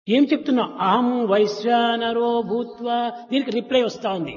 ఏం చెప్తున్నా అహం వైశ్వానరో భూత్వా దీనికి రిప్లై వస్తా ఉంది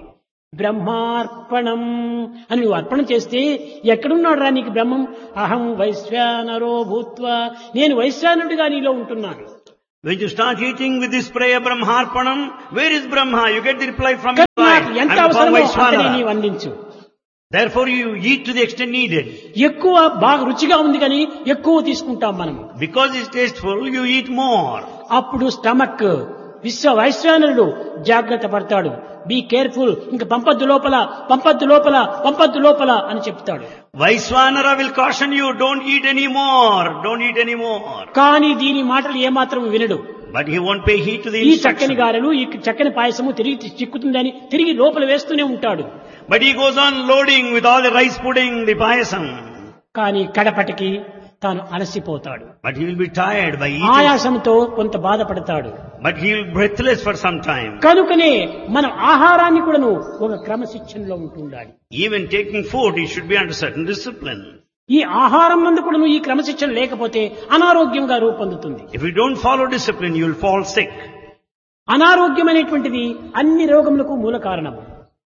బ్రహ్మార్పణం అని నువ్వు అర్పణం చేస్తే ఎక్కడున్నాడు రా నీకు బ్రహ్మం అహం వైశ్వానరో భూత్వా నేను వైశ్వానుడిగా నీలో ఉంటున్నాను When you start eating with this prayer Brahmarpanam, where is Brahma? You get the reply from కనుక inside. నాకు ఎంత I'm from అవసరమో అంతనే Vaishwanara. నీవు అందించు Therefore you eat to the extent needed. ఎక్కువ బాగా రుచిగా ఉంది కానీ ఎక్కువ తీసుకుంటాం మనము Because it's tasteful, you eat more. అప్పుడు స్టమక్ విశ్వ వైశ్వానరుడు జాగ్రత్త పడతాడు బీ కేర్ఫుల్ ఇంక పంపద్దు లోపల పంపద్దు లోపల పంపద్దు లోపల అని చెప్తాడు Vaishwanara will caution you, don't eat any more, don't eat any more. కానీ దీని మాటలు ఏమాత్రం వినడు But he won't pay heed to the ఈ చక్కని instruction. గారెలు ఈ చక్కని పాయసము తిరిగి చిక్కుతుందని తిరిగి లోపల వేస్తూనే ఉంటాడు But he goes on loading with all the rice pudding, the payasam. కానీ కడపటికి తాను అలసిపోతాడు But he will be tired by eating. ఆయాసంతో కొంత బాధపడతాడు But he will be breathless for some time. కనుకనే మనం ఆహారాన్ని కూడాను ఒక క్రమశిక్షణలో ఉంటుండాలి Even taking food, he should be under certain discipline. ఈ ఆహారం నందు కూడాను ఈ క్రమశిక్షణ లేకపోతే అనారోగ్యంగా రూపొందుతుంది If you don't follow discipline, you will fall sick. అనారోగ్యం అనేటువంటిది అన్ని రోగములకు మూల కారణము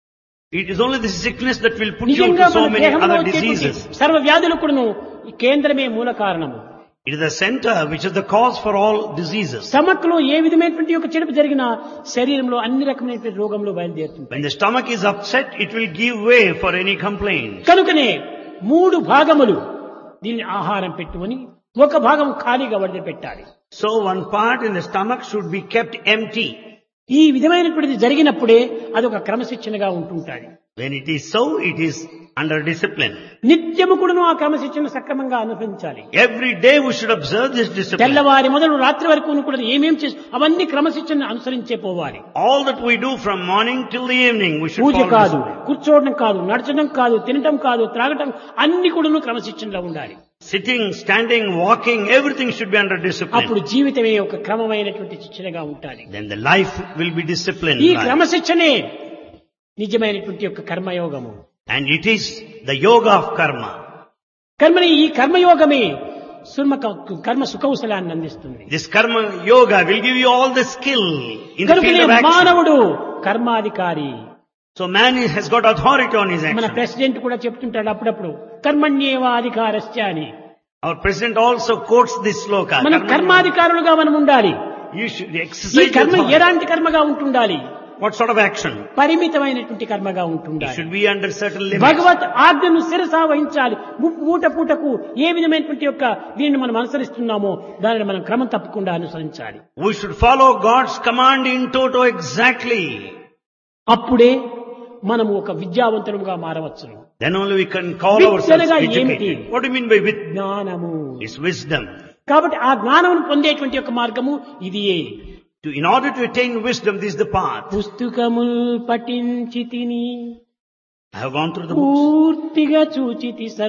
It is only the sickness that will put you నిజంగా to so మన many దేహంలో other వచ్చేటువంటి diseases. సర్వ వ్యాధులకు కూడాను ఈ కేంద్రమే మూల కారణము It is the center which is the cause for all diseases. Stomach లో ఏ విధమైనటువంటి ఒక చెడుపు జరిగినా శరీరంలో అన్ని రకమైనటువంటి రోగములు బయలుదేరుతుంది When the stomach is upset, it will give way for any complaint. కనుకనే మూడు భాగములు దీన్ని ఆహారం పెట్టుకొని ఒక భాగం ఖాళీగా వదిలిపెట్టాలి So one part in the stomach should be kept empty. ఈ విధమైనటువంటిది జరిగినప్పుడే అదొక క్రమశిక్షణగా ఉంటుంటాది When it is so, it is under discipline. నిత్యము కూడాను ఆ క్రమశిక్షణ సక్రమంగా అనుసరించాలి Every day we should observe this discipline. తెల్లవారి మొదలు రాత్రి వరకు కూడా ఏమేం చేసి అవన్నీ క్రమశిక్షణ అనుసరించే పోవాలి All that we do from morning till the evening, we should puja follow కాదు discipline. కూర్చోవడం కాదు నడచడం కాదు తినటం కాదు త్రాగటం అన్ని కూడాను క్రమశిక్షణలో ఉండాలి Sitting, standing, walking, everything should be under discipline. అప్పుడు జీవితమే ఒక క్రమమైనటువంటి శిక్షణగా ఉండాలి Then the life will be disciplined. ఈ life. క్రమశిక్షణే నిజమైనటువంటి యొక్క కర్మయోగము And it is the yoga of karma. కర్మని ఈ కర్మయోగమే సుర్మ కర్మ సుకౌశలాన్ని అందిస్తుంది This karma yoga will give you all the skill in the కనుకనే field of action. మానవుడు కర్మాధికారి So man is- has got authority on his మన action. ప్రెసిడెంట్ కూడా చెప్తుంటాడు అప్పుడప్పుడు కర్మణ్యేవా అధికారస్య అని Our president also quotes this sloka. మనం Karma- కర్మాధికారులుగా మనం ఉండాలి You should ఈ exercise కర్మ authority. ఎలాంటి కర్మగా ఉంటుండాలి What sort of action? పరిమితమైనటువంటి కర్మగా It ఉంటుండాలి should be under certain limits. భగవత్ ఆజ్ఞను శిరసా వహించాలి ము- పూట పూటకు ఏ విధమైనటువంటి యొక్క దీన్ని మనం అనుసరిస్తున్నామో దానిని మనం క్రమం తప్పకుండా అనుసరించాలి We should follow God's command in toto exactly. అప్పుడే మనము ఒక విద్యావంతులుగా మారవచ్చును Then only we can call With ourselves అనగా ఏమిటి? educated. What do you mean by with? జ్ఞానము It's wisdom. కాబట్టి ఆ జ్ఞానమును పొందేటువంటి యొక్క మార్గము ఇదియే To, in order to attain wisdom, this is the path. పుస్తకముల్ పఠించి తిని I have gone through the books. పూర్తిగా చూచితి